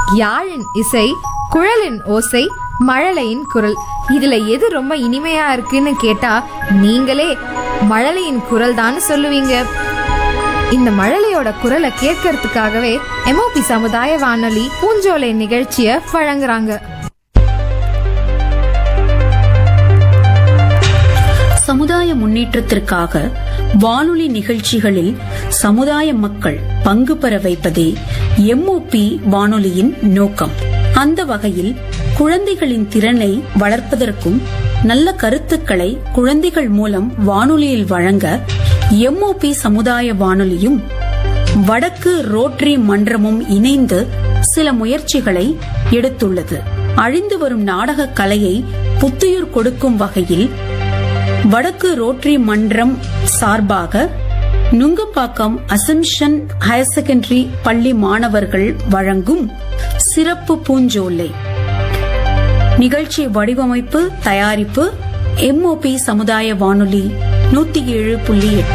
யாழின் இசை குழலின் ஓசை மழலையின் குரல் இதுல எது ரொம்ப இனிமையா இருக்குன்னு கேட்டா நீங்களே மழலையின் குரல் தான் சொல்லுவீங்க இந்த மழலையோட குரலை கேட்கறதுக்காகவே எம்ஓபி சமுதாய வானொலி பூஞ்சோலை நிகழ்ச்சிய வழங்குறாங்க சமுதாய முன்னேற்றத்திற்காக வானொலி நிகழ்ச்சிகளில் சமுதாய மக்கள் பங்கு பெற வைப்பதே எம்ஓபி வானொலியின் நோக்கம் அந்த வகையில் குழந்தைகளின் திறனை வளர்ப்பதற்கும் நல்ல கருத்துக்களை குழந்தைகள் மூலம் வானொலியில் வழங்க எம்ஓபி சமுதாய வானொலியும் வடக்கு ரோட்டரி மன்றமும் இணைந்து சில முயற்சிகளை எடுத்துள்ளது அழிந்து வரும் நாடக கலையை புத்துயிர் கொடுக்கும் வகையில் வடக்கு ரோட்டரி மன்றம் சார்பாக நுங்கப்பாக்கம் அசம்ஷன் ஹயர் செகண்டரி பள்ளி மாணவர்கள் வழங்கும் சிறப்பு பூஞ்சோலை நிகழ்ச்சி வடிவமைப்பு தயாரிப்பு எம்ஓபி சமுதாய வானொலி நூத்தி ஏழு புள்ளி எட்டு